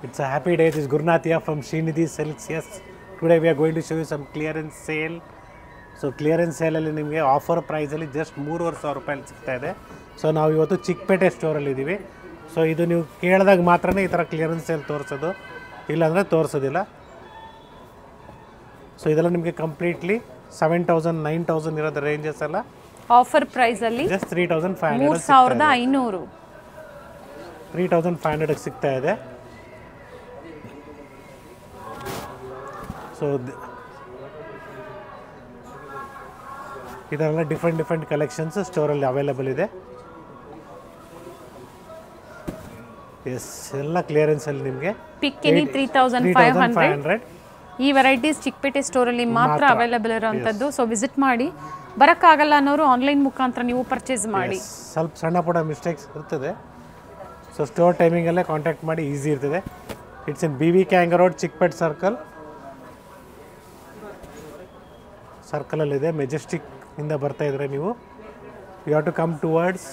It's a happy day. This is Gurnathia from Srinidhi Silks. Yes, today we are going to show you some clearance sale. So clearance ಸೇಲಲ್ಲಿ ನಿಮಗೆ offer ಪ್ರೈಸಲ್ಲಿ just ಮೂರುವರೆ ಸಾವಿರ ರೂಪಾಯಲ್ಲಿ ಸಿಗ್ತಾ ಇದೆ so ನಾವು ಇವತ್ತು ಚಿಕ್ಕಪೇಟೆ ಸ್ಟೋರಲ್ಲಿ ಇದ್ದೀವಿ ಸೊ ಇದು ನೀವು ಕೇಳಿದಾಗ ಮಾತ್ರನೇ ಈ ಥರ ಕ್ಲಿಯರೆನ್ಸ್ ಸೇಲ್ ತೋರಿಸೋದು ಇಲ್ಲಾಂದರೆ ತೋರಿಸೋದಿಲ್ಲ ಸೊ ಇದೆಲ್ಲ ನಿಮಗೆ completely seven thousand nine thousand ಇರೋದು ರೇಂಜಸ್ ಎಲ್ಲ ಆಫರ್ ಪ್ರೈಸ್ ಅಲ್ಲಿ ಜಸ್ಟ್ ತ್ರೀ ತೌಸಂಡ್ ಫೈವ್ ಮೂರ್ ಹಂಡ್ರೆಡ್ ಸಾವಿರದ ಐನೂರು ತ್ರೀ ತೌಸಂಡ್ ಫೈವ್ ಹಂಡ್ರೆಡ್ಗೆ ಸಿಗ್ತಾ ಇದೆ ಸೊ ಇದೆಲ್ಲ ಡಿಫ್ರೆಂಟ್ ಡಿಫ್ರೆಂಟ್ ಕಲೆಕ್ಷನ್ಸ್ ಸ್ಟೋರಲ್ಲಿ ಅವೈಲೇಬಲ್ ಇದೆ ಎಸ್ ಎಲ್ಲ ಕ್ಲಿಯರೆನ್ಸಲ್ಲಿ ನಿಮಗೆ ಪಿಕ್ಕಿನಿ three thousand three five thousand five hundred hundred ಈ ವೆರೈಟೀಸ್ ಚಿಕ್ಕಪೇಟೆ ಸ್ಟೋರಲ್ಲಿ ಮಾತ್ರ ಅವೈಲೇಬಲ್ ಇರೋವಂಥದ್ದು ಸೊ ವಿಸಿಟ್ ಮಾಡಿ ಬರೋಕ್ಕಾಗಲ್ಲ ಅನ್ನೋರು ಆನ್ಲೈನ್ ಮುಖಾಂತರ ನೀವು ಪರ್ಚೇಸ್ ಮಾಡಿ ಸ್ವಲ್ಪ ಸಣ್ಣ ಪುಟ್ಟ ಮಿಸ್ಟೇಕ್ಸ್ ಇರ್ತದೆ ಸೊ ಸ್ಟೋರ್ ಟೈಮಿಂಗಲ್ಲೇ ಕಾಂಟ್ಯಾಕ್ಟ್ ಮಾಡಿ ಈಸಿ ಇರ್ತದೆ ಇಟ್ಸ್ ಇನ್ ಬಿ ವಿ ಕ್ಯಾಂಗ ರೋಡ್ ಚಿಕ್ಕಪೇಟ್ ಸರ್ಕಲ್ ಸರ್ಕಲಲ್ಲಿದೆ ಮೆಜೆಸ್ಟಿಕ್ ಇಂದ ಬರ್ತಾ ಇದ್ರೆ ನೀವು you have to come towards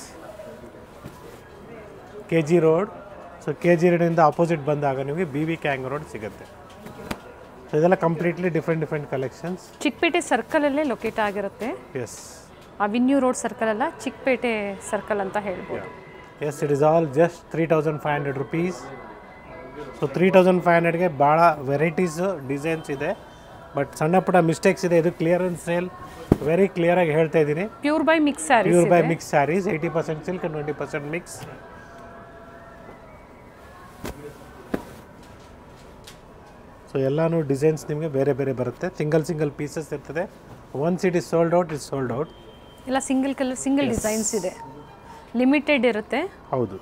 K G road so K G ರೋಡಿಂದ ಆಪೋಸಿಟ್ ಬಂದಾಗ ನಿಮಗೆ ಬಿ ವಿ ಕ್ಯಾಂಗ್ ರೋಡ್ ಸಿಗುತ್ತೆ ಸೊ ಇದೆಲ್ಲ completely different different collections Chickpet ಸರ್ಕಲಲ್ಲೇ ಲೊಕೇಟ್ ಆಗಿರುತ್ತೆ ಎಸ್ ಅವಿನ್ಯೂ ರೋಡ್ ಸರ್ಕಲ್ ಅಲ್ಲ ಚಿಕ್ಕಪೇಟೆ ಸರ್ಕಲ್ ಅಂತ ಹೇಳ್ಬೋದು yes it is all just three thousand five hundred rupees so three thousand five ಹಂಡ್ರೆಡ್ಗೆ ಭಾಳ ವೆರೈಟೀಸು ಡಿಸೈನ್ಸ್ ಇದೆ ಬಟ್ ಸಣ್ಣ ಪುಟ್ಟ ಮಿಸ್ಟೇಕ್ಸ್ ಇದೆ ಇದು ಕ್ಲಿಯರೆನ್ಸ್ ಸೇಲ್ ವೆರಿ ಕ್ಲಿಯರಾಗಿ ಹೇಳ್ತಾ ಇದ್ದೀನಿ pure by mix saris pure by mix saris eighty percent silk twenty percent mix so ಎಲ್ಲಾನು ಡಿಸೈನ್ಸ್ ನಿಮಗೆ ಬೇರೆ ಬೇರೆ ಬರುತ್ತೆ ಸಿಂಗಲ್ ಸಿಂಗಲ್ ಪೀಸಸ್ ಇರ್ತದೆ once it is sold out is sold out ಎಲ್ಲ ಸಿಂಗಲ್ ಕಲರ್ ಸಿಂಗಲ್ ಡಿಸೈನ್ಸ್ ಇದೆ ಲಿಮಿಟೆಡ್ ಇರುತ್ತೆ ಹೌದು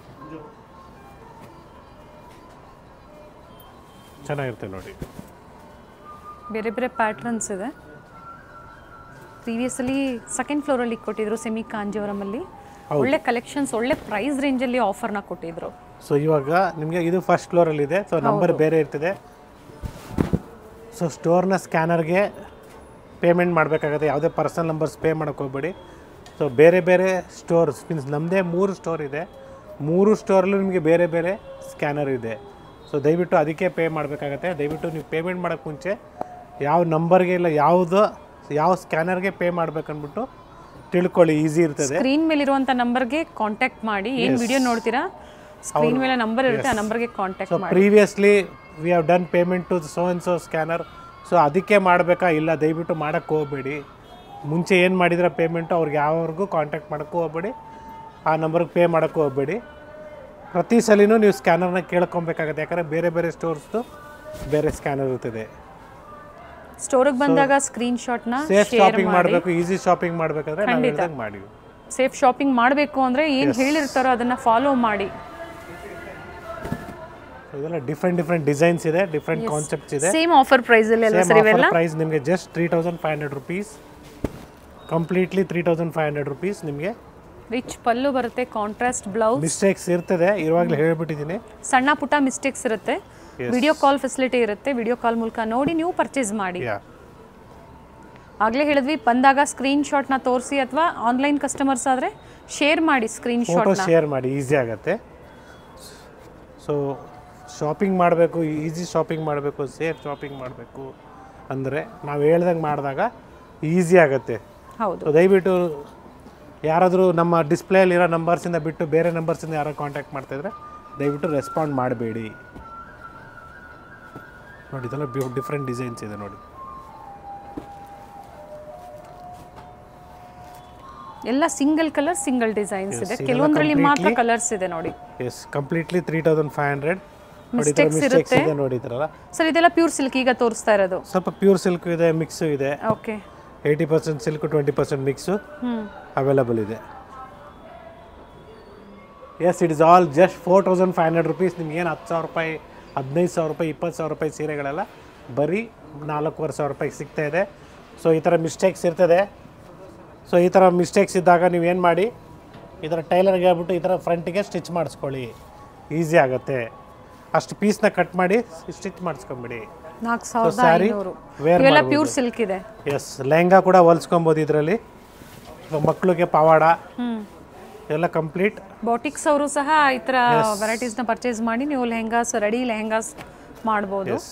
ಚೆನ್ನಾಗಿರುತ್ತೆ ನೋಡಿ ಬೇರೆ ಬೇರೆ ಪ್ಯಾಟ್ರನ್ಸ್ ಇದೆ ಪ್ರೀವಿಯಸ್ಲಿ ಸೆಕೆಂಡ್ ಫ್ಲೋರಲ್ಲಿ ಕೊಟ್ಟಿದ್ರು ಸೆಮಿ ಕಾಂಜೀವರಮಲ್ಲಿ ಒಳ್ಳೆ ಕಲೆಕ್ಷನ್ಸ್ ಒಳ್ಳೆ ಪ್ರೈಸ್ ರೇಂಜಲ್ಲಿ ಆಫರ್ನ ಕೊಟ್ಟಿದ್ರು ಸೊ ಇವಾಗ ನಿಮಗೆ ಇದು ಫಸ್ಟ್ ಫ್ಲೋರಲ್ಲಿದೆ ಸೊ ನಂಬರ್ ಬೇರೆ ಇರ್ತದೆ ಸೊ ಸ್ಟೋರ್ನ ಸ್ಕ್ಯಾನರ್ಗೆ ಪೇಮೆಂಟ್ ಮಾಡಬೇಕಾಗುತ್ತೆ ಯಾವುದೇ ಪರ್ಸನಲ್ ನಂಬರ್ಸ್ ಪೇ ಮಾಡೋಕ್ಕೆ ಹೋಗ್ಬೇಡಿ ಸೊ ಬೇರೆ ಬೇರೆ ಸ್ಟೋರ್ಸ್ ಮೀನ್ಸ್ ನಮ್ಮದೇ ಮೂರು ಸ್ಟೋರ್ ಇದೆ ಮೂರು ಸ್ಟೋರಲ್ಲೂ ನಿಮಗೆ ಬೇರೆ ಬೇರೆ ಸ್ಕ್ಯಾನರ್ ಇದೆ ಸೊ ದಯವಿಟ್ಟು ಅದಕ್ಕೆ ಪೇ ಮಾಡಬೇಕಾಗತ್ತೆ ದಯವಿಟ್ಟು ನೀವು ಪೇಮೆಂಟ್ ಮಾಡೋಕ್ಕೆ ಮುಂಚೆ ಯಾವ ನಂಬರ್ಗೆ ಇಲ್ಲ ಯಾವುದು ಯಾವ ಸ್ಕ್ಯಾನರ್ಗೆ ಪೇ ಮಾಡ್ಬೇಕನ್ಬಿಟ್ಟು ತಿಳ್ಕೊಳ್ಳಿ ಈಸಿ ಇರ್ತದೆ ಸ್ಕ್ರೀನ್ ಮೇಲಿರುವಂಥ ನಂಬರ್ಗೆ ಕಾಂಟ್ಯಾಕ್ಟ್ ಮಾಡಿ ಏನು ವಿಡಿಯೋ ನೋಡ್ತೀರಾ ಸ್ಕ್ರೀನ್ ಮೇಲೆ ನಂಬರ್ ಇರುತ್ತೆ ಆ ನಂಬರ್ಗೆ ಕಾಂಟ್ಯಾಕ್ಟ್ ಸೊ ಮಾಡಿ previously we have done payment to so and so scanner so ಅದಕ್ಕೆ ಮಾಡಬೇಕಾ ಇಲ್ಲ ದಯವಿಟ್ಟು ಮಾಡೋಕ್ಕೆ ಹೋಗ್ಬೇಡಿ ಮುಂಚೆ ಏನು ಮಾಡಿದ್ರೆ ಪೇಮೆಂಟು ಅವ್ರಿಗೆ ಯಾವ್ರಿಗೂ ಕಾಂಟ್ಯಾಕ್ಟ್ ಮಾಡೋಕ್ಕೂ ಹೋಗ್ಬೇಡಿ ಆ ನಂಬರ್ಗೆ ಪೇ ಮಾಡೋಕ್ಕೂ ಹೋಗ್ಬೇಡಿ ಪ್ರತಿ ಸಲಿನೂ ನೀವು ಸ್ಕ್ಯಾನರ್ನ ಕೇಳ್ಕೊಬೇಕಾಗತ್ತೆ ಯಾಕಂದರೆ ಬೇರೆ ಬೇರೆ ಸ್ಟೋರ್ಸ್ದು ಬೇರೆ ಸ್ಕ್ಯಾನರ್ ಇರ್ತದೆ ಸ್ಟೋರಿಗೆ ಬಂದಾಗ ಸ್ಕ್ರೀನ್ ಶಾಟ್ನ ಸೇಫ್ ಶೇರ್ ಶಾಪಿಂಗ್ ಮಾಡಿ ಮಾಡಬೇಕು ಈಸಿ ಶಾಪಿಂಗ್ ಮಾಡಬೇಕಾದ್ರೆ ನಾವು ಹೇಳ್ದಂಗೆ ಮಾಡಿ ಸೇಫ್ ಶಾಪಿಂಗ್ ಮಾಡಬೇಕು ಅಂದರೆ ಏನು ಹೇಳಿರ್ತಾರೋ ಅದನ್ನು ಫಾಲೋ ಮಾಡಿ So ಇದೆಲ್ಲ ಡಿಫ್ರೆಂಟ್ ಡಿಫ್ರೆಂಟ್ ಡಿಸೈನ್ಸ್ ಇದೆ ಡಿಫ್ರೆಂಟ್ ಕಾನ್ಸೆಪ್ಟ್ಸ್ ಇದೆ ಸೇಮ್ ಆಫರ್ ಪ್ರೈಸಲ್ಲಿ ಅಲ್ಲ ಸರ್ ಇವೆಲ್ಲ ಪ್ರೈಸ್ ನಿಮಗೆ just three thousand five hundred rupees completely three thousand five hundred rupees ನಿಮಗೆ ರಿಚ್ ಪಲ್ಲು ಬರುತ್ತೆ ಕಾಂಟ್ರಾಸ್ಟ್ ಬ್ಲೌಸ್ ಮಿಸ್ಟೇಕ್ಸ್ ಇರ್ತದೆ ಇವಾಗಲೇ ಹೇಳ್ಬಿಟ್ಟಿದ್ದೀನಿ ಸಣ್ಣ ಪುಟ್ಟ ಮಿಸ್ಟೇಕ್ಸ್ ಇರುತ್ತೆ ವಿಡಿಯೋ ಕಾಲ್ ಫೆಸಿಲಿಟಿ ಇರುತ್ತೆ ವಿಡಿಯೋ ಕಾಲ್ ಮೂಲಕ ನೋಡಿ ನೀವು ಪರ್ಚೇಸ್ ಮಾಡಿ ಯಾ ಆಗಲೇ ಹೇಳಿದ್ವಿ ಬಂದಾಗ ಸ್ಕ್ರೀನ್ ಶಾಟ್ನ ತೋರಿಸಿ ಅಥವಾ ಆನ್ಲೈನ್ ಕಸ್ಟಮರ್ಸ್ ಆದರೆ ಶೇರ್ ಮಾಡಿ ಸ್ಕ್ರೀನ್ ಫೋಟೋ ಶಾಟ್ನ ಶೇರ್ ಮಾಡಿ ಈಸಿ ಆಗುತ್ತೆ ಸೊ ಶಾಪಿಂಗ್ ಮಾಡಬೇಕು ಈಸಿ ಶಾಪಿಂಗ್ ಮಾಡಬೇಕು ಸೇಫ್ ಶಾಪಿಂಗ್ ಮಾಡಬೇಕು ಅಂದರೆ ನಾವು ಹೇಳ್ದಂಗೆ ಮಾಡಿದಾಗ ಈಸಿ ಆಗುತ್ತೆ ಹೌದು ಸೊ ದಯವಿಟ್ಟು ಯಾರಾದರೂ ನಮ್ಮ ಡಿಸ್ಪ್ಲೇಯಲ್ಲಿರೋ ನಂಬರ್ಸಿಂದ ಬಿಟ್ಟು ಬೇರೆ ನಂಬರ್ಸಿಂದ ಯಾರೋ ಕಾಂಟ್ಯಾಕ್ಟ್ ಮಾಡ್ತಾಯಿದ್ರೆ ದಯವಿಟ್ಟು ರೆಸ್ಪಾಂಡ್ ಮಾಡಬೇಡಿ ನೋಡಿ ಇದೆಲ್ಲ ಡಿಫ್ರೆಂಟ್ ಡಿಸೈನ್ಸ್ ಇದೆ ನೋಡಿ ಎಲ್ಲ ಸಿಂಗಲ್ ಕಲರ್ ಸಿಂಗಲ್ ಡಿಸೈನ್ಸ್ ಇದೆ ಇದೆಲ್ಲ ಕೆಲವೊಂದರಲ್ಲಿ ಮಾತ್ರ completely- ಕಲರ್ಸ್ ಇದೆ ನೋಡಿ yes completely three thousand five hundred ನೋಡಿ Mistakes ಮಿಸ್ಟೇಕ್ಸ್ ಇರುತ್ತೆ. ಇದೆ ನೋಡಿ ಈ ಥರ ಸರ್ ಇದೆಲ್ಲ ಪ್ಯೂರ್ ಸಿಲ್ಕ್ ಈಗ ತೋರಿಸ್ತಾ ಇರೋದು ಸ್ವಲ್ಪ ಪ್ಯೂರ್ ಸಿಲ್ಕ್ ಇದೆ ಮಿಕ್ಸು ಇದೆ okay eighty percent silk twenty percent mix hmm available ಇದೆ yes it is all just four thousand five hundred rupees ನಿಮ್ಗೆ ಏನು ಹತ್ತು ಸಾವಿರ ರೂಪಾಯಿ ಹದಿನೈದು ಸಾವಿರ ರೂಪಾಯಿ ಇಪ್ಪತ್ತು ಸಾವಿರ ರೂಪಾಯಿ ಸೀರೆಗಳೆಲ್ಲ ಬರೀ ನಾಲ್ಕೂವರೆ ಸಾವಿರ ರೂಪಾಯಿಗೆ ಸಿಗ್ತಾ ಇದೆ ಸೊ ಈ ಥರ ಮಿಸ್ಟೇಕ್ಸ್ ಇರ್ತದೆ ಸೊ ಈ ಥರ ಮಿಸ್ಟೇಕ್ಸ್ ಇದ್ದಾಗ ನೀವು ಏನು ಮಾಡಿ ಈ ಥರ ಟೈಲರ್ಗೆ ಹೇಳ್ಬಿಟ್ಟು ಈ ಥರ ಫ್ರಂಟಿಗೆ ಸ್ಟಿಚ್ ಮಾಡಿಸ್ಕೊಳ್ಳಿ ಈಸಿ ಆಗುತ್ತೆ ಅಷ್ಟು ಪೀಸ್ನ ಕಟ್ ಮಾಡಿ ಸ್ಟಿಚ್ ಮಾಡಿಸ್ಕೊಂಬಿಡಿ ನಾಲ್ಕು ಸಾವಿರದ saree ಐನೂರು wear ಇವೆಲ್ಲ ಮಾಡ್ಬೋದು. ಪ್ಯೂರ್ ಸಿಲ್ಕ್ ಇದೆ ಎಸ್ ಲೆಹಂಗಾ ಕೂಡ ಹೊಲ್ಸ್ಕೊಬೋದು ಇದರಲ್ಲಿ ಮಕ್ಕಳಿಗೆ ಪವಾಡ ಹ್ಮ್ ಎಲ್ಲ ಕಂಪ್ಲೀಟ್ ಬಾಟಿಕ್ಸ್ ಅವರು ಸಹ ಈ ಥರ ವೆರೈಟೀಸ್ನ ಪರ್ಚೇಸ್ ಮಾಡಿ ನೀವು ಲೆಹಂಗಾಸ್ ರೆಡಿ ಲೆಹಂಗಾಸ್ ಮಾಡ್ಬೋದು ಎಸ್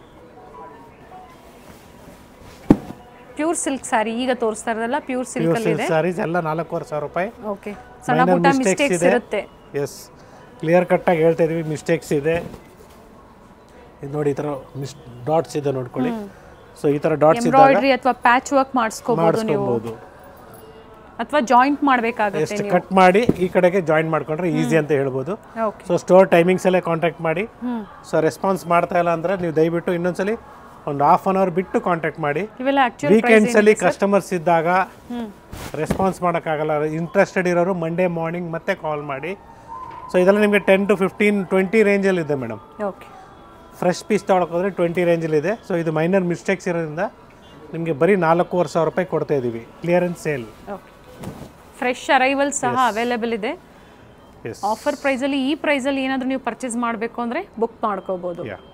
ಪ್ಯೂರ್ ಸಿಲ್ಕ್ ಸ್ಯಾರಿ ಈಗ ತೋರಿಸ್ತಾ ಇರೋದಲ್ಲ ಪ್ಯೂರ್ ಸಿಲ್ಕ್ ಪ್ಯೂರ್ ಅಲ್ಲಿ ಸಿಲ್ಕ್ ಸ್ಯಾರೀಸ್ ಎಲ್ಲ ನಾಲ್ಕೂವರೆ ಸಾವಿರ ರೂಪಾಯಿ ಓಕೆ ಸಣ್ಣ Minor ಪುಟ್ಟ mistakes ಮಿಸ್ಟೇಕ್ಸ್ ಇದೆ. ಇರುತ್ತೆ ಎಸ್ ಕ್ಲಿಯರ್ ಕಟ್ಟಾಗಿ ಹೇಳ್ತಾ ಇದೀವಿ ಮಿಸ್ಟೇಕ್ಸ್ ಇದೆ ಇದು ನೋಡಿ ಈ ಥರ ಮಿಸ್ ಡಾಟ್ಸ್ ಇದೆ ನೋಡ್ಕೊಳ್ಳಿ ಸೊ ಈ ಥರ ಡಾಟ್ಸ್ ಇದ್ದಾಗ ಎಂಬ್ರಾಯ್ಡ್ರಿ ಅಥವಾ ಪ್ಯಾಚ್ ವರ್ಕ್ ಮಾಡಿಸ್ಕೋಬಹುದು ನೀವು ಮಾಡಿಸ್ಕೊಬೋದು ಅಥವಾ ಜಾಯಿಂಟ್ ಮಾಡಬೇಕಾಗುತ್ತೆ ಎಷ್ಟು ಕಟ್ ಮಾಡಿ ಈ ಕಡೆಗೆ ಜಾಯಿನ್ ಮಾಡ್ಕೊಂಡ್ರೆ ಈಸಿ ಅಂತ ಹೇಳ್ಬೋದು ಓಕೆ ಸೊ ಸ್ಟೋರ್ ಟೈಮಿಂಗ್ಸ್ ಅಲ್ಲೇ ಕಾಂಟ್ಯಾಕ್ಟ್ ಮಾಡಿ ಸೊ ರೆಸ್ಪಾನ್ಸ್ ಮಾಡ್ತಾ ಇಲ್ಲ ಅಂದರೆ ನೀವು ದಯವಿಟ್ಟು ಇನ್ನೊಂದ್ಸಲಿ ಒಂದು ಹಾಫ್ ಅನ್ ಅವರ್ ಬಿಟ್ಟು ಕಾಂಟ್ಯಾಕ್ಟ್ ಮಾಡಿ ಇವೆಲ್ಲ ಆಕ್ಚುಲ್ ವೀಕೆಂಡ್ಸ್ ಅಲ್ಲಿ ಕಸ್ಟಮರ್ಸ್ ಇದ್ದಾಗ ರೆಸ್ಪಾನ್ಸ್ ಮಾಡೋಕ್ಕಾಗಲ್ಲ ಇಂಟ್ರೆಸ್ಟೆಡ್ ಇರೋರು ಮಂಡೇ ಮಾರ್ನಿಂಗ್ ಮತ್ತೆ ಕಾಲ್ ಮಾಡಿ ಸೊ ಇದೆಲ್ಲ ನಿಮಗೆ ಟೆನ್ ಟು ಫಿಫ್ಟೀನ್ ಟ್ವೆಂಟಿ ರೇಂಜಲ್ಲಿ ಇದೆ ಮೇಡಮ್ ಓಕೆ ಫ್ರೆಶ್ ಪೀಸ್ ತೊಗೊಳಕ್ಕೆ ಹೋದರೆ ಟ್ವೆಂಟಿ ರೇಂಜಲ್ಲಿ ಇದೆ ಸೊ ಇದು ಮೈನರ್ ಮಿಸ್ಟೇಕ್ಸ್ ಇರೋದ್ರಿಂದ ನಿಮಗೆ ಬರೀ ನಾಲ್ಕೂವರೆ ಸಾವಿರ ರೂಪಾಯಿ ಕೊಡ್ತಾ ಇದ್ದೀವಿ clearance sale okay fresh arrival ಸಹ ಅವೈಲೇಬಲ್ ಇದೆ ಎಸ್ ಆಫರ್ ಪ್ರೈಸಲ್ಲಿ ಈ ಪ್ರೈಸಲ್ಲಿ ಏನಾದರೂ ನೀವು ಪರ್ಚೇಸ್ ಮಾಡಬೇಕು ಅಂದರೆ ಬುಕ್ ಮಾಡ್ಕೋಬೋದು ಯಾ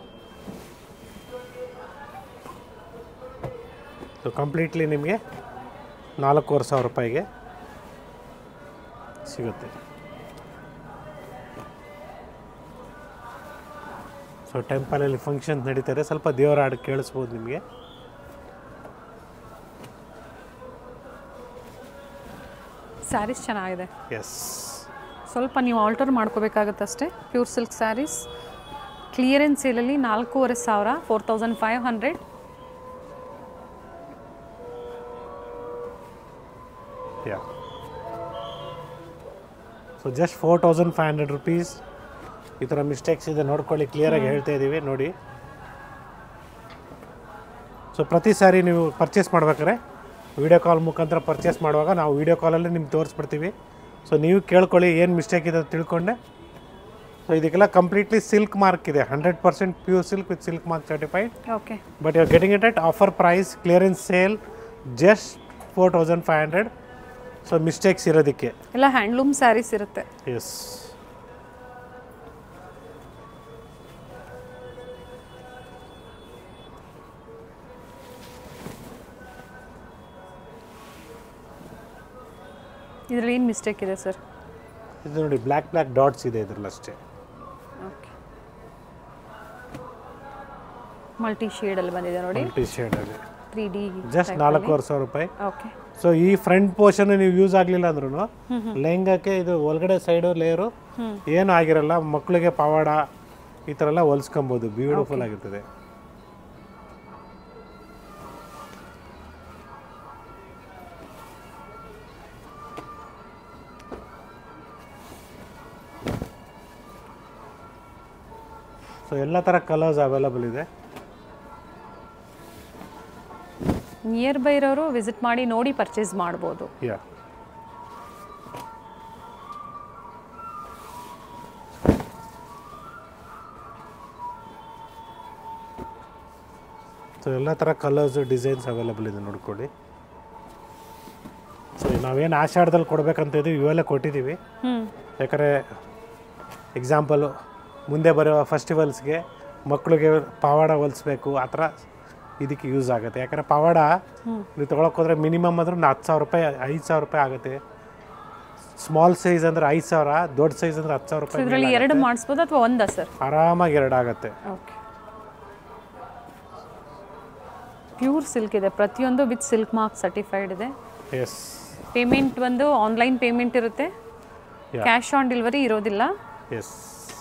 ಸೊ ಕಂಪ್ಲೀಟ್ಲಿ ನಿಮಗೆ ನಾಲ್ಕೂವರೆ ಸಾವಿರ ರೂಪಾಯಿಗೆ ಸಿಗುತ್ತೆ ಸೊ ಟೆಂಪಲಲ್ಲಿ ಫಂಕ್ಷನ್ ನಡೀತಾರೆ ಸ್ವಲ್ಪ ದೇವರ ಹಾಡು ಕೇಳಿಸ್ಬೋದು ನಿಮಗೆ ಸ್ಯಾರೀಸ್ ಚೆನ್ನಾಗಿದೆ ಎಸ್ ಸ್ವಲ್ಪ ನೀವು ಆಲ್ಟರ್ ಮಾಡ್ಕೋಬೇಕಾಗತ್ತೆ ಅಷ್ಟೇ ಪ್ಯೂರ್ ಸಿಲ್ಕ್ ಸ್ಯಾರೀಸ್ ಕ್ಲಿಯರೆನ್ಸ್ ಸೇಲಲ್ಲಿ ನಾಲ್ಕೂವರೆ ಸಾವಿರ four thousand five hundred yeah so just four thousand five hundred rupees ಈ ಥರ ಮಿಸ್ಟೇಕ್ಸ್ ಇದೆ ನೋಡ್ಕೊಳ್ಳಿ ಕ್ಲಿಯರಾಗಿ ಹೇಳ್ತಾ ಇದ್ದೀವಿ ನೋಡಿ ಸೊ ಪ್ರತಿ ಸಾರಿ ನೀವು ಪರ್ಚೇಸ್ ಮಾಡ್ಬೇಕಾದ್ರೆ ವಿಡಿಯೋ ಕಾಲ್ ಮುಖಾಂತರ ಪರ್ಚೇಸ್ ಮಾಡುವಾಗ ನಾವು ವಿಡಿಯೋ ಕಾಲಲ್ಲಿ ನಿಮ್ಗೆ ತೋರಿಸ್ಬಿಡ್ತೀವಿ ಸೊ ನೀವು ಕೇಳ್ಕೊಳ್ಳಿ ಏನು ಮಿಸ್ಟೇಕ್ ಇದೆ ಅಂತ ತಿಳ್ಕೊಂಡೆ ಸೊ ಇದಕ್ಕೆಲ್ಲ ಕಂಪ್ಲೀಟ್ಲಿ ಸಿಲ್ಕ್ ಮಾರ್ಕ್ ಇದೆ hundred percent pure silk with silk mark certified okay but you are getting it at offer price clearance sale just four thousand five hundred so mistakes ಇರೋದಕ್ಕೆ ಎಲ್ಲ handloom saris ಇರುತ್ತೆ S ಇದರಲ್ಲಿ ಏನು mistake ಇದೆ sir ಇದು ನೋಡಿ black black dots ಇದೆ ಇದರಲ್ಲಿ ಅಷ್ಟೇ ಓಕೆ ಮಲ್ಟಿ ಶೇಡಲ್ಲಿ ಬಂದಿದೆ ನೋಡಿ ಮಲ್ಟಿ ಶೇಡಲ್ಲಿ ತ್ರೀ ಡಿ ಜಸ್ಟ್ ನಾಲ್ಕೂವರೆ ಸಾವಿರ ರೂಪಾಯಿ ಓಕೆ ಸೊ ಈ ಫ್ರಂಟ್ ಪೋರ್ಷನ್ ನೀವು ಯೂಸ್ ಆಗಲಿಲ್ಲ ಅಂದ್ರೂ ಲೆಹಂಗಕ್ಕೆ ಇದು ಒಳಗಡೆ ಸೈಡು ಲೇಯರು ಏನು ಆಗಿರಲ್ಲ ಮಕ್ಕಳಿಗೆ ಪವಾಡ ಈ ಥರ ಎಲ್ಲ ಹೊಲ್ಸ್ಕೊಬೋದು ಬ್ಯೂಟಿಫುಲ್ ಆಗಿರ್ತದೆ ಸೊ ಎಲ್ಲ ಥರ ಕಲರ್ಸ್ ಅವೈಲಬಲ್ ಇದೆ ನಿಯರ್ ಬೈ ಇರೋರು ವಿಸಿಟ್ ಮಾಡಿ ನೋಡಿ ಪರ್ಚೇಸ್ ಮಾಡ್ಬೋದು ಯಾ ಸೊ ಎಲ್ಲ ಥರ ಕಲರ್ಸ್ ಡಿಸೈನ್ಸ್ ಅವೈಲಬಲ್ ಇದೆ ನೋಡ್ಕೊಳ್ಳಿ ಸೊ ನಾವೇನು ಆಷಾಢದಲ್ಲಿ ಕೊಡ್ಬೇಕಂತ ಇದೀವಿ ಇವೆಲ್ಲ ಕೊಟ್ಟಿದ್ದೀವಿ ಹ್ಞೂ ಯಾಕಂದರೆ ಎಕ್ಸಾಂಪಲು ಮುಂದೆ ಬರೋ ಫೆಸ್ಟಿವಲ್ಸ್ಗೆ ಮಕ್ಕಳಿಗೆ ಪವಾಡ ಹೊಲಿಸ್ಬೇಕು ಆ ಥರ ಇದಕ್ಕೆ ಯೂಸ್ ಆಗುತ್ತೆ ಯಾಕಂದರೆ ಪವಾಡ ನೀವು ತೊಗೊಳಕ್ಕೆ ಹೋದ್ರೆ ಮಿನಿಮಮ್ ಅಂದ್ರೆ ಒಂದು ಹತ್ತು ಸಾವಿರ ರೂಪಾಯಿ ಐದು ಸಾವಿರ ರೂಪಾಯಿ ಆಗುತ್ತೆ ಸ್ಮಾಲ್ ಸೈಜ್ ಅಂದ್ರೆ ಐದು ಸಾವಿರ ದೊಡ್ಡ ಸೈಜ್ ಅಂದ್ರೆ ಹತ್ತು ಸಾವಿರ ರೂಪಾಯಿ ಇದರಲ್ಲಿ ಎರಡು ಮಾಡಿಸ್ಬೋದು ಅಥವಾ ಒಂದಾ ಸರ್ ಆರಾಮಾಗಿ ಎರಡು ಆಗುತ್ತೆ ಓಕೆ ಪ್ಯೂರ್ ಸಿಲ್ಕ್ ಇದೆ ಪ್ರತಿಯೊಂದು ವಿತ್ ಸಿಲ್ಕ್ ಮಾರ್ಕ್ ಸರ್ಟಿಫೈಡ್ ಇದೆ ಎಸ್ ಪೇಮೆಂಟ್ ಒಂದು ಆನ್ಲೈನ್ ಪೇಮೆಂಟ್ ಇರುತ್ತೆ Yeah. ಕ್ಯಾಶ್ ಆನ್ ಡೆಲಿವರಿ ಇರೋದಿಲ್ಲ ಎಸ್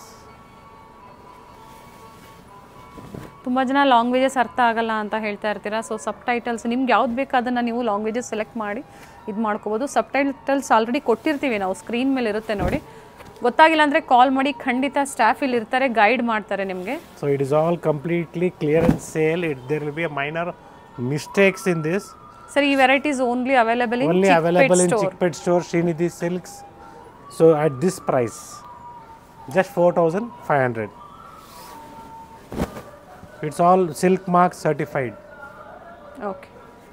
ತುಂಬ ಜನ ಲಾಂಗ್ವೇಜಸ್ ಅರ್ಥ ಆಗಲ್ಲ ಅಂತ ಹೇಳ್ತಾ ಇರ್ತೀರಾ ಸೊ ಸಬ್ ಟೈಟಲ್ಸ್ ನಿಮ್ಗೆ ಯಾವ್ದು ಬೇಕು ಅದನ್ನು ನೀವು ಲಾಂಗ್ವೇಜಸ್ ಸೆಲೆಕ್ಟ್ ಮಾಡಿ ಇದು ಮಾಡ್ಕೋಬೋದು ಸಬ್ ಟೈಟಲ್ಸ್ ಆಲ್ರೆಡಿ ಕೊಟ್ಟಿರ್ತೀವಿ ನಾವು ಸ್ಕ್ರೀನ್ ಮೇಲೆ ಇರುತ್ತೆ ನೋಡಿ ಗೊತ್ತಾಗಿಲ್ಲ ಅಂದರೆ ಕಾಲ್ ಮಾಡಿ ಖಂಡಿತ ಸ್ಟಾಫ್ ಇಲ್ಲಿ ಇರ್ತಾರೆ ಗೈಡ್ ಮಾಡ್ತಾರೆ ನಿಮಗೆ so it is all completely clearance sale it there will be a minor mistakes in this sir ಈ varieties only available in only available in store Chickpet store Srinidhi Silks. So at this price, just 4500. It's all silk mark certified. Okay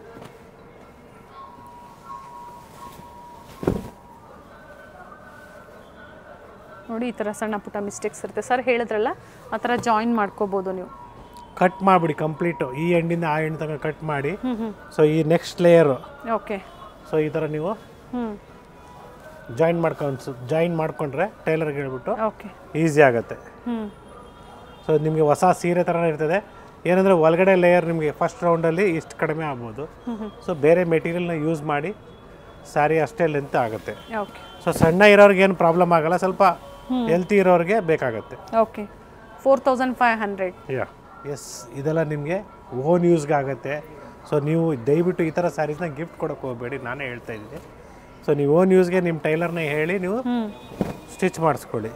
ನೋಡಿ ಈ ಥರ ಸಣ್ಣ ಪುಟ್ಟ mistakes ಇರುತ್ತೆ sir ಹೇಳಿದ್ರಲ್ಲ ಆ ಥರ ಜಾಯಿನ್ ಮಾಡ್ಕೋಬೋದು ನೀವು ಕಟ್ ಮಾಡಿಬಿಡಿ ಕಂಪ್ಲೀಟು ಈ ಎಂಡಿಂದ ಆ ಎಂಡ್ ತನಕ ಕಟ್ ಮಾಡಿ ಸೊ ಈ ನೆಕ್ಸ್ಟ್ ಲೇಯರು ಓಕೆ ಸೊ ಈ ಥರ ನೀವು ಹ್ಞೂ ಜಾಯಿನ್ ಮಾಡ್ಕೊಂಡು ಜಾಯಿನ್ ಮಾಡ್ಕೊಂಡ್ರೆ ಟೈಲರ್ಗೆ ಹೇಳ್ಬಿಟ್ಟು ಓಕೆ ಈಸಿ ಆಗುತ್ತೆ ಹ್ಞೂ ಸೊ ನಿಮಗೆ ಹೊಸ ಸೀರೆ ಥರನೇ ಇರ್ತದೆ ಏನಂದರೆ ಒಳಗಡೆ ಲೇಯರ್ ನಿಮಗೆ ಫಸ್ಟ್ ರೌಂಡಲ್ಲಿ ಇಷ್ಟು ಕಡಿಮೆ ಆಗ್ಬೋದು ಸೊ ಬೇರೆ ಮೆಟೀರಿಯಲ್ನ ಯೂಸ್ ಮಾಡಿ ಸ್ಯಾರಿ ಅಷ್ಟೇ ಲೆಂತ್ ಆಗುತ್ತೆ ಓಕೆ ಸೊ ಸಣ್ಣ ಇರೋರಿಗೆ ಏನು ಪ್ರಾಬ್ಲಮ್ ಆಗಲ್ಲ ಸ್ವಲ್ಪ ಹೆಲ್ತಿ ಇರೋರಿಗೆ ಬೇಕಾಗುತ್ತೆ okay four thousand five hundred yeah yes ಇದೆಲ್ಲ ನಿಮಗೆ ಓನ್ ಯೂಸ್ಗೆ ಆಗುತ್ತೆ ಸೊ ನೀವು ದಯವಿಟ್ಟು ಈ ಥರ ಸ್ಯಾರೀಸ್ನ ಗಿಫ್ಟ್ ಕೊಡೋಕೆ ಹೋಗಬೇಡಿ ನಾನೇ ಹೇಳ್ತಾ ಇದ್ದೀನಿ ಸೊ ನೀವು ಓನ್ ಯೂಸ್ಗೆ ನಿಮ್ಮ ಟೈಲರ್ನ ಹೇಳಿ ನೀವು ಹ್ಞೂ ಸ್ಟಿಚ್ ಮಾಡಿಸ್ಕೊಳ್ಳಿ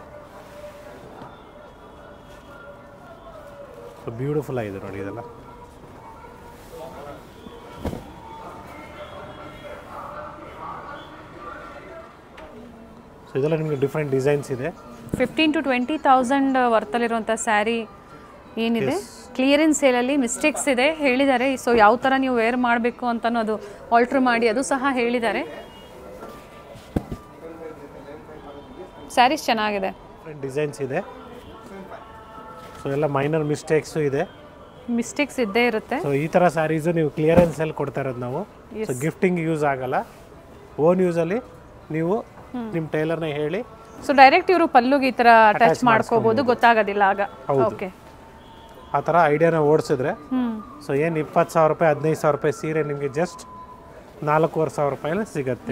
ಸೊ ಬ್ಯೂಟಿಫುಲ್ ಆಗಿದೆ ನೋಡಿ ಇದೆಲ್ಲ ಸೊ ಇದೆಲ್ಲ ನಿಮಗೆ ಡಿಫ್ರೆಂಟ್ ಡಿಸೈನ್ಸ್ ಇದೆ ಫಿಫ್ಟೀನ್ ಟು ಟ್ವೆಂಟಿ ತೌಸಂಡ್ ವರ್ತಲ್ಲಿರುವಂಥ ಸ್ಯಾರಿ ಏನಿದೆ ಕ್ಲಿಯರೆನ್ಸ್ ಸೇಲಲ್ಲಿ ಮಿಸ್ಟೇಕ್ಸ್ ಇದೆ ಹೇಳಿದ್ದಾರೆ ಸೊ ಯಾವ ಥರ ನೀವು ವೇರ್ ಮಾಡಬೇಕು ಅಂತನೂ ಅದು ಆಲ್ಟ್ರ್ ಮಾಡಿ ಅದು ಸಹ ಹೇಳಿದ್ದಾರೆ ಸ್ಯಾರೀಸ್ ಚೆನ್ನಾಗಿದೆ ಡಿಫ್ರೆಂಟ್ ಡಿಸೈನ್ಸ್ ಇದೆ ಸೊ ಎಲ್ಲ ಮೈನರ್ ಮಿಸ್ಟೇಕ್ಸು ಇದೆ ಮಿಸ್ಟೇಕ್ಸ್ ಇದ್ದೇ ಇರುತ್ತೆ ಸೊ ಈ ಥರ ಸ್ಯಾರೀಸು ನೀವು ಕ್ಲಿಯರೆನ್ಸಲ್ಲಿ ಕೊಡ್ತಾ ಇರೋದು ನಾವು ಸೊ ಗಿಫ್ಟಿಂಗ್ ಯೂಸ್ ಆಗಲ್ಲ ಓನ್ ಯೂಸಲ್ಲಿ ನೀವು ನಿಮ್ಮ ಟೈಲರ್ನ ಹೇಳಿ ಸೊ ಡೈರೆಕ್ಟ್ ಇವರು ಪಲ್ಲುಗೆ ಈ ಥರ ಟಚ್ ಮಾಡ್ಕೋಬೋದು ಗೊತ್ತಾಗೋದಿಲ್ಲ ಆಗ ಓಕೆ ಆ ಥರ ಐಡಿಯಾನ ಓಡಿಸಿದ್ರೆ ಹ್ಞೂ ಸೊ ಏನು ಇಪ್ಪತ್ತು ಸಾವಿರ ರೂಪಾಯಿ ಹದಿನೈದು ಸಾವಿರ ರೂಪಾಯಿ ಸೀರೆ ನಿಮಗೆ ಜಸ್ಟ್ ನಾಲ್ಕೂವರೆ ಸಾವಿರ ರೂಪಾಯಲ್ಲಿ ಸಿಗತ್ತೆ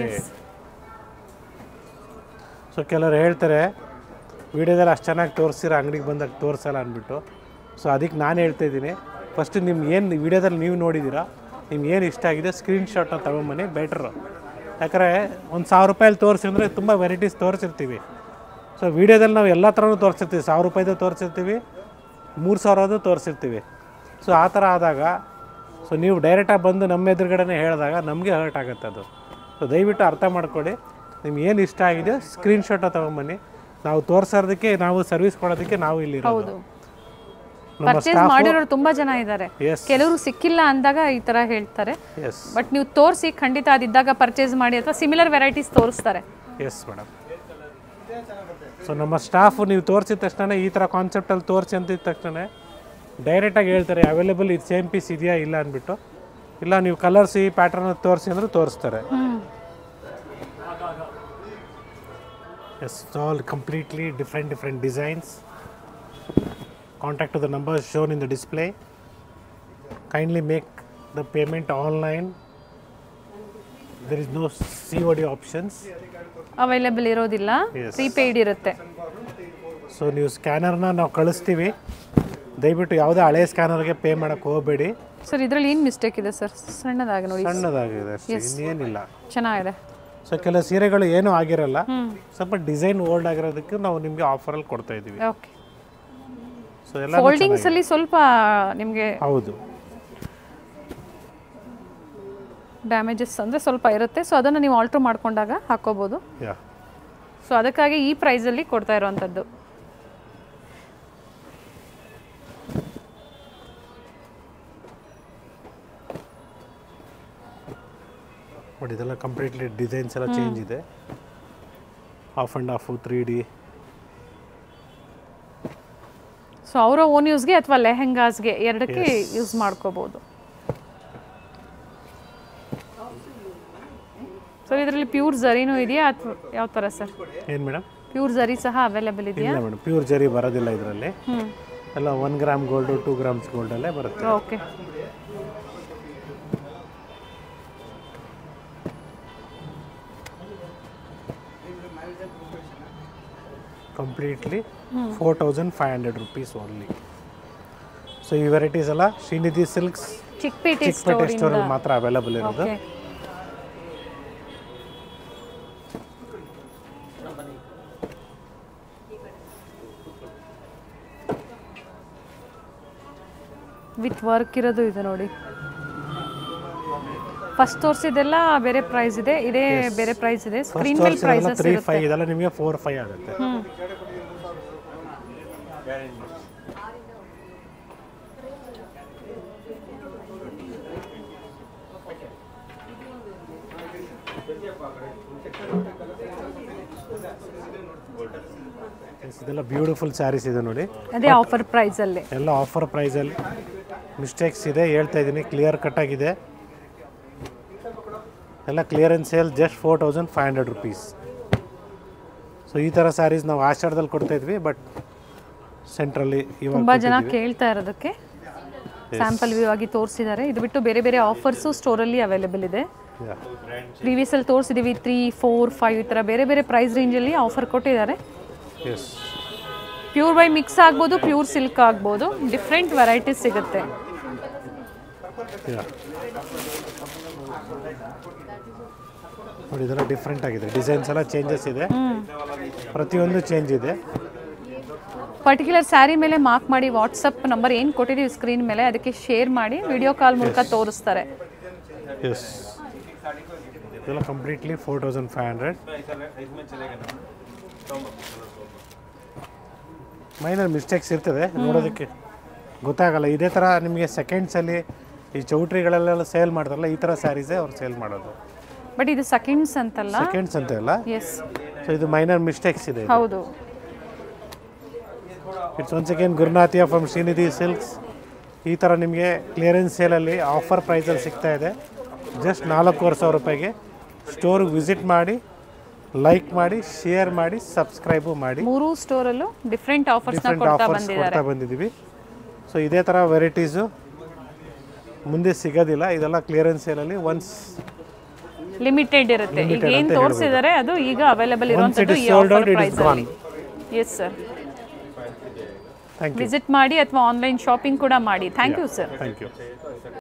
ಸೊ ಕೆಲವರು ಹೇಳ್ತಾರೆ ವಿಡಿಯೋದಲ್ಲಿ ಅಷ್ಟು ಚೆನ್ನಾಗಿ ತೋರಿಸ್ತೀರ ಅಂಗಡಿಗೆ ಬಂದಾಗ ತೋರಿಸಲ್ಲ ಅಂದ್ಬಿಟ್ಟು ಸೊ ಅದಕ್ಕೆ ನಾನು ಹೇಳ್ತಾ ಇದ್ದೀನಿ ಫಸ್ಟ್ ನಿಮ್ಗೆ ಏನು ವಿಡಿಯೋದಲ್ಲಿ ನೀವು ನೋಡಿದ್ದೀರಾ ನಿಮ್ಗೆ ಏನು ಇಷ್ಟ ಆಗಿದೆ ಸ್ಕ್ರೀನ್ಶಾಟ್ನ ತಗೊಂಬನ್ನಿ ಬೆಟ್ರು ಯಾಕಂದರೆ ಒಂದು ಸಾವಿರ ರೂಪಾಯಲ್ಲಿ ತೋರಿಸಿದ್ರೆ ತುಂಬ ವೆರೈಟೀಸ್ ತೋರಿಸಿರ್ತೀವಿ ಸೊ ವಿಡಿಯೋದಲ್ಲಿ ನಾವು ಎಲ್ಲ ಥರನೂ ತೋರಿಸಿರ್ತೀವಿ ಸಾವಿರ ರೂಪಾಯಿದು ತೋರಿಸಿರ್ತೀವಿ ಮೂರು ಸಾವಿರದ್ದು ತೋರಿಸಿರ್ತೀವಿ ಸೊ ಆ ಥರ ಆದಾಗ ಸೊ ನೀವು ಡೈರೆಕ್ಟಾಗಿ ಬಂದು ನಮ್ಮ ಎದುರುಗಡೆನೇ ಹೇಳಿದಾಗ ನಮಗೆ ಹರ್ಟ್ ಆಗುತ್ತೆ ಅದು ಸೊ ದಯವಿಟ್ಟು ಅರ್ಥ ಮಾಡ್ಕೊಳ್ಳಿ ನಿಮ್ಗೆ ಏನು ಇಷ್ಟ ಆಗಿದೆ ಸ್ಕ್ರೀನ್ಶಾಟ್ನ ತೊಗೊಂಬನ್ನಿ ನಾವು ತೋರಿಸೋದಕ್ಕೆ ನಾವು ಸರ್ವಿಸ್ ಕೊಡೋದಕ್ಕೆ ನಾವು ಇಲ್ಲಿ ಹೌದು ನಮ್ಮ ಪರ್ಚೇಸ್ ಮಾಡಿರೋರು ತುಂಬಾ ಜನ ಇದ್ದಾರೆ ಎಸ್ ಕೆಲವರು ಸಿಕ್ಕಿಲ್ಲ ಅಂದಾಗ ಈ ತರ ಹೇಳ್ತಾರೆ ಎಸ್ ಬಟ್ ನೀವು ತೋರಿಸಿ ಖಂಡಿತ ಅದಿದ್ದಾಗ ಪರ್ಚೇಸ್ ಮಾಡಿ ಅಥವಾ ಸಿಮಿಲರ್ ವೆರೈಟೀಸ್ ತೋರಿಸ್ತಾರೆ ಎಸ್ ಮೇಡಮ್ ಸೊ ನಮ್ಮ ಸ್ಟಾಫು ನೀವು ತೋರಿಸಿದ ತಕ್ಷಣ ಈ ಥರ ಕಾನ್ಸೆಪ್ಟಲ್ಲಿ ತೋರಿಸಿ ಅಂತಿದ ತಕ್ಷಣ ಡೈರೆಕ್ಟಾಗಿ ಹೇಳ್ತಾರೆ ಅವೈಲೇಬಲ್ ಇದು ಸೇಮ್ ಪೀಸ್ ಇದೆಯಾ ಇಲ್ಲ ಅಂದ್ಬಿಟ್ಟು ಇಲ್ಲ ನೀವು ಕಲರ್ಸಿ ಪ್ಯಾಟರ್ನ್ ತೋರಿಸಿ ಅಂದ್ರೆ ತೋರಿಸ್ತಾರೆ yes all completely different different designs contact to the number shown in the display kindly make the payment online there is no C O D options available ಇರೋದಿಲ್ಲ Yes. ಪ್ರೀಪೇಯ್ಡ್ ಇರುತ್ತೆ ಸೊ ನೀವು ಸ್ಕ್ಯಾನರ್ನ ನಾವು ಕಳಿಸ್ತೀವಿ ದಯವಿಟ್ಟು ಯಾವುದೇ ಹಳೆ ಸ್ಕ್ಯಾನರ್ಗೆ ಪೇ ಮಾಡೋಕ್ಕೆ ಹೋಗಬೇಡಿ ಸರ್ ಇದರಲ್ಲಿ ಏನು ಮಿಸ್ಟೇಕ್ ಇದೆ ಸರ್ ಸಣ್ಣದಾಗಿ ನೋಡಿ ಸಣ್ಣದಾಗಿದೆ ಅಷ್ಟೇ ಇನ್ನೇನಿಲ್ಲ ಚೆನ್ನಾಗಿದೆ ಸೊ ಕೆಲವು ಸೀರೆಗಳು ಏನೂ ಆಗಿರಲ್ಲ ಹ್ಮ್ ಸ್ವಲ್ಪ ಡಿಸೈನ್ ಓಲ್ಡ್ ಆಗಿರೋದಕ್ಕೆ ನಾವು ನಿಮಗೆ ಆಫರಲ್ಲಿ ಕೊಡ್ತಾ ಇದ್ದೀವಿ ಓಕೆ ಸೊ ಎಲ್ಲ ಫೋಲ್ಡಿಂಗ್ಸ್ ಅಲ್ಲಿ ಸ್ವಲ್ಪ ನಿಮಗೆ ಹೌದು ಡ್ಯಾಮೇಜಸ್ ಅಂದರೆ ಸ್ವಲ್ಪ ಇರುತ್ತೆ ಸೊ ಅದನ್ನು ನೀವು ಆಲ್ಟ್ರ್ ಮಾಡ್ಕೊಂಡಾಗ ಹಾಕೋಬೋದು ಯಾ ಸೊ ಅದಕ್ಕಾಗಿ ಈ ಪ್ರೈಸಲ್ಲಿ ಕೊಡ್ತಾ ಇರೋವಂಥದ್ದು ಬಟ್ ಇದೆಲ್ಲ ಕಂಪ್ಲೀಟ್ಲಿ ಡಿಸೈನ್ಸ್ ಎಲ್ಲ ಚೇಂಜ್ ಇದೆ half and half three D so ಅವರ ಓನ್ ಯೂಸ್ಗೆ ಅಥವಾ ಲೆಹೆಂಗಾಸ್ಗೆ ಎರಡಕ್ಕೆ ಯೂಸ್ ಮಾಡ್ಕೋಬೋದು ಸೊ ಇದರಲ್ಲಿ ಪ್ಯೂರ್ ಝರಿನೂ ಇದೆಯಾ ಅಥವಾ ಯಾವ ಥರ ಸರ್ ಏನು ಮೇಡಮ್ ಪ್ಯೂರ್ ಝರಿ ಸಹ ಅವೈಲೇಬಲ್ ಇದೆಯಾ ಇಲ್ಲ ಮೇಡಮ್ ಪ್ಯೂರ್ ಜರಿ ಬರೋದಿಲ್ಲ ಇದರಲ್ಲಿ ಹ್ಞೂ ಎಲ್ಲ one gram gold two grams ಗೋಲ್ಡಲ್ಲೇ ಬರುತ್ತೆ okay completely four thousand five hundred rupees only so ಈ ವೆರೈಟೀಸ್ ಎಲ್ಲ ಶ್ರೀನಿಧಿ ಸಿಲ್ಕ್ಸ್ ಚಿಕ್ಕಪೇಟೆ ಚಿಕ್ಕಪೇಟೆ ಸ್ಟೋರಿಂದ ಸ್ಟೋರಲ್ಲಿ ಮಾತ್ರ ಅವೈಲಬಲ್ ಇರೋದು ಓಕೆ ವಿತ್ ವರ್ಕ್ ಇರೋದು ಇದೆ ನೋಡಿ ಫಸ್ಟ್ ತೋರಿಸಿದೆಲ್ಲ ಬೇರೆ ಪ್ರೈಸ್ ಇದೆ ಇದೇ ಬೇರೆ ಪ್ರೈಸ್ ಇದೆ ಸ್ಕ್ರೀನ್ ಮೇಲೆ ಪ್ರೈಸಸ್ ತ್ರೀ ಇರುತ್ತೆ ಫೈವ್ ಇದೆಲ್ಲ ನಿಮಗೆ ಫೋರ್ ಫೈವ್ ಆಗುತ್ತೆ ಹ್ಮ್ Yes, ಇದೆಲ್ಲ ಬ್ಯೂಟಿಫುಲ್ ಸ್ಯಾರೀಸ್ ಇದೆ ನೋಡಿ ಅದೇ ಆಫರ್ ಪ್ರೈಸ್ ಅಲ್ಲಿ ಎಲ್ಲ ಆಫರ್ ಪ್ರೈಸಲ್ಲಿ ಮಿಸ್ಟೇಕ್ಸ್ ಇದೆ ಹೇಳ್ತಾ ಇದ್ದೀನಿ ಕ್ಲಿಯರ್ ಕಟ್ ಆಗಿದೆ ಎಲ್ಲ clearance sale just four thousand five hundred rupees so ಈ ಥರ ಸ್ಯಾರೀಸ್ ನಾವು ಆಷಾಢದಲ್ಲಿ ಕೊಡ್ತಾ ಇದ್ವಿ ಬಟ್ ಸೆಂಟ್ರಲ್ಲಿ ಇವಾಗ ತುಂಬ ಜನ ಕೇಳ್ತಾ ಇರೋದಕ್ಕೆ ಸ್ಯಾಂಪಲ್ ವ್ಯೂ ಆಗಿ ತೋರಿಸಿದ್ದಾರೆ ಇದು ಬಿಟ್ಟು ಬೇರೆ ಬೇರೆ ಆಫರ್ಸು ಸ್ಟೋರಲ್ಲಿ ಅವೈಲೇಬಲ್ ಇದೆ Yeah. ಪ್ರೀವಿಯಸಲ್ಲಿ ತೋರಿಸಿದ್ದೀವಿ ತ್ರೀ ಫೋರ್ ಫೈವ್ ಈ ಥರ ಬೇರೆ ಬೇರೆ ಪ್ರೈಸ್ ರೇಂಜಲ್ಲಿ ಆಫರ್ ಕೊಟ್ಟಿದ್ದಾರೆ Yes. ಪ್ಯೂರ್ ಬೈ ಮಿಕ್ಸ್ ಆಗ್ಬೋದು ಪ್ಯೂರ್ ಸಿಲ್ಕ್ ಆಗ್ಬೋದು ಡಿಫ್ರೆಂಟ್ ವೆರೈಟೀಸ್ ಸಿಗುತ್ತೆ Yeah. ನೋಡಿ ಇದೆಲ್ಲ ಡಿಫ್ರೆಂಟ್ ಆಗಿದೆ ಡಿಸೈನ್ಸ್ ಎಲ್ಲ ಚೇಂಜಸ್ ಇದೆ ಪ್ರತಿಯೊಂದು ಚೇಂಜ್ ಇದೆ ಪರ್ಟಿಕ್ಯುಲರ್ ಸ್ಯಾರಿ ಮೇಲೆ ಮಾರ್ಕ್ ಮಾಡಿ ವಾಟ್ಸಪ್ ನಂಬರ್ ಏನು ಕೊಟ್ಟಿದ್ದೀವಿ ಸ್ಕ್ರೀನ್ ಮೇಲೆ ಅದಕ್ಕೆ ಶೇರ್ ಮಾಡಿ ವಿಡಿಯೋ ಕಾಲ್ ಮೂಲಕ ತೋರಿಸ್ತಾರೆ ಎಸ್ ಇದೆಲ್ಲ completely four thousand five hundred minor mistakes ಇರ್ತದೆ ನೋಡೋದಕ್ಕೆ ಗೊತ್ತಾಗಲ್ಲ ಇದೇ ಥರ ನಿಮಗೆ ಸೆಕೆಂಡ್ಸಲ್ಲಿ ಈ ಚೌಟ್ರಿಗಳೆಲ್ಲ ಸೇಲ್ ಮಾಡ್ತಾರಲ್ಲ ಈ ಥರ ಸ್ಯಾರೀಸೇ ಅವ್ರು ಸೇಲ್ ಮಾಡೋದು ಬಟ್ ಇದು ಸೆಕೆಂಡ್ಸ್ ಅಂತಲ್ಲ ಸೆಕೆಂಡ್ಸ್ ಅಂತ ಇಲ್ಲ ಎಸ್ ಸೊ ಇದು ಮೈನರ್ ಮಿಸ್ಟೇಕ್ಸ್ ಇದೆ ಹೌದು ಇಟ್ಸ್ ಒನ್ಸ್ ಅಗೇನ್ ಗುರುನಾಥಿಯ ಫ್ರಮ್ ಶ್ರೀನಿಧಿ ಸಿಲ್ಕ್ಸ್ ಈ ಥರ ನಿಮಗೆ ಕ್ಲಿಯರೆನ್ಸ್ ಸೇಲಲ್ಲಿ ಆಫರ್ ಪ್ರೈಸಲ್ಲಿ ಸಿಗ್ತಾ ಇದೆ ಜಸ್ಟ್ ನಾಲ್ಕೂವರೆ ಸಾವಿರ ರೂಪಾಯಿಗೆ ಸ್ಟೋರ್ಗೆ ವಿಸಿಟ್ ಮಾಡಿ ಲೈಕ್ ಮಾಡಿ ಶೇರ್ ಮಾಡಿ ಸಬ್ಸ್ಕ್ರೈಬು ಮಾಡಿ ಮೂರು ಸ್ಟೋರಲ್ಲೂ ಡಿಫ್ರೆಂಟ್ ಆಫರ್ಸ್ನ ಡಿಫ್ರೆಂಟ್ ಕೊಡ್ತಾ ಆಫರ್ಸ್ ಬಂದಿದ್ದಾರೆ ಕೊಡ್ತಾ ಬಂದಿದ್ದೀವಿ ಸೊ ಇದೇ ಥರ ವೆರೈಟೀಸು ಮುಂದೆ ಸಿಗೋದಿಲ್ಲ ಇದೆಲ್ಲ ಕ್ಲಿಯರೆನ್ಸ್ ಸೇಲಲ್ಲಿ ಒನ್ಸ್ ಲಿಮಿಟೆಡ್ ಇರುತ್ತೆ ಈಗ ಏನು ತೋರಿಸಿದ್ದಾರೆ ಅದು ಈಗ ಅವೈಲೇಬಲ್ Once it ಇರುವಂಥದ್ದು is ಈ sold out, offer it is price ಅಲ್ಲಿ yes sir thank you visit ಮಾಡಿ ಅಥವಾ ಆನ್ಲೈನ್ ಶಾಪಿಂಗ್ ಕೂಡ ಮಾಡಿ thank you sir thank you